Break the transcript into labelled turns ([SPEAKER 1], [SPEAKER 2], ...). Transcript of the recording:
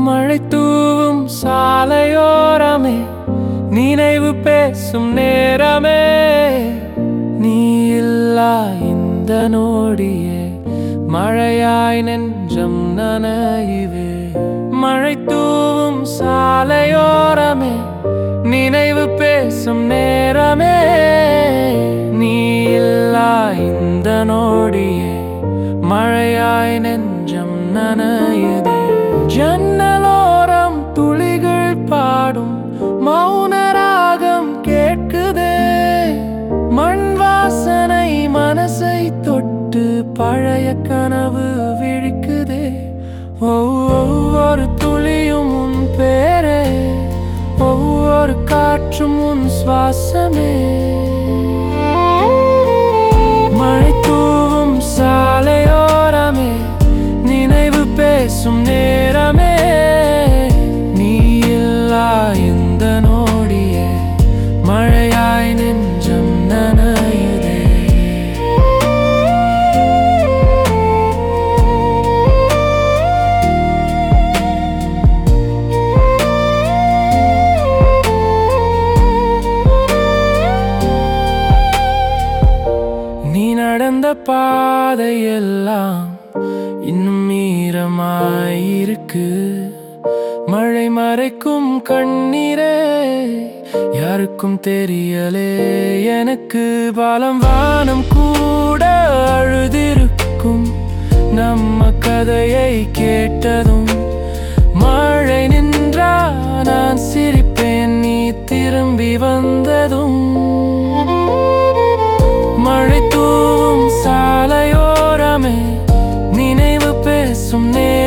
[SPEAKER 1] மழை தூவும் சாலையோரமே நினைவு பேசும் நேரமே நீ இல்லா இந்த நோடியே மழையாய் நெஞ்சம் நனையுவே மழை தூவும் சாலையோரமே நினைவு பேசும் நேரமே நீ இல்லா இந்த நோடியே மழையாய் நெஞ்சம் நனையுதே ஜன்னலோரம் துளிகள் பாடும் மௌன ராகம் கேட்குதே மண் வாசனை மனசை தொட்டு பழைய கனவு விழிக்குதே ஒவ்வொரு துளியும் உன் பேரே ஒவ்வொரு காற்றும் உன் சுவாசமே மழை தூவும் சாலையோரமே நினைவு பேசும் நேரமே நீ இல்லா இந்த நோடியே மழையாய் நெஞ்சம் நனையுதே நீ நடந்த பாதையெல்லாம் இன்னும் ஈரமாயிருக்கு மழை மறைக்கும் கண்ணீரே யாருக்கும் தெரியலே எனக்கு பாலம் வானம் கூட அழுதிருக்கும் நம்ம கதையை கேட்டதும் மழை நின்றா நான் சிரிப்பேன் நீ திரும்பி வந்ததும் மழை தூவும் சாலையோரமே நினைவு பேசும் நே